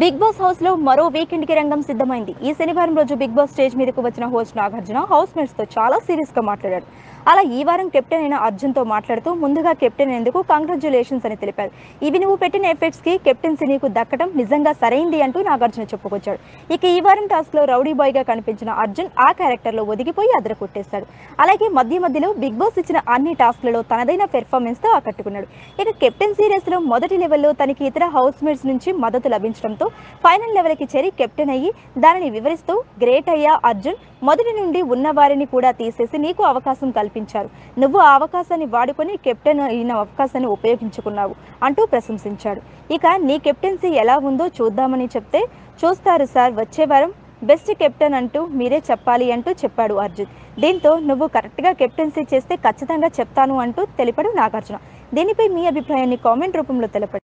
big boss house లో మరో weekend కి రంగం సిద్ధమైంది ఈ శనివారం రోజు బిగ్ బాస్ స్టేజ్ మీదకు వచ్చిన హోస్ట్ నాగార్జున హౌస్ మేట్స్ తో చాలా సీరియస్ గా మాట్లాడాడు అలా ఈ వారం కెప్టెన్ అయిన అర్జున్ తో మాట్లాడుతూ ముందుగా కెప్టెన్ అయినందుకు కంగ్రాచులేషన్స్ అని తెలిపారు ఇవి నువ్వు పెట్టిన ఎఫెక్ట్స్ కి కెప్టెన్సీ నీకు దక్కడం నిజంగా సరైంది అంటూ నాగార్జున చెప్పుకొచ్చాడు ఇక ఈ వారం టాస్క్ లో రౌడీ బాయ్ గా కనిపించిన అర్జున్ ఆ క్యారెక్టర్ లో ఒదిగిపోయి అదర కొట్టేశాడు అలాగే మధ్య మధ్యలో బిగ్ బాస్ ఇచ్చిన అన్ని టాస్క్లలో తనదైన పెర్ఫార్మెన్స్ తో ఆకట్టుకున్నాడు ఇక కెప్టెన్ సిరీస్ లో మొదటి లెవెల్లో తనకి ఇతర హౌస్ మేట్స్ నుంచి మద్దతు లభించడంతో ఫైనల్ లెవెల్ కి చేరి కెప్టెన్ అయ్యి దానిని వివరిస్తూ గ్రేట్ అయ్యా అర్జున్ మొదటి నుండి ఉన్న వారిని కూడా తీసేసి నీకు అవకాశం కల్పించారు నువ్వు ఆ అవకాశాన్ని వాడుకొని కెప్టెన్ అయిన అవకాశాన్ని ఉపయోగించుకున్నావు అంటూ ప్రశంసించాడు ఇక నీ కెప్టెన్సీ ఎలా ఉందో చూద్దామని చెప్తే చూస్తారు సార్ వచ్చే వారం బెస్ట్ కెప్టెన్ అంటూ మీరే చెప్పాలి అంటూ చెప్పాడు అర్జున్ దీంతో నువ్వు కరెక్ట్గా కెప్టెన్సీ చేస్తే ఖచ్చితంగా చెప్తాను అంటూ తెలిపాడు నాగార్జున దీనిపై మీ అభిప్రాయాన్ని కామెంట్ రూపంలో తెలపండి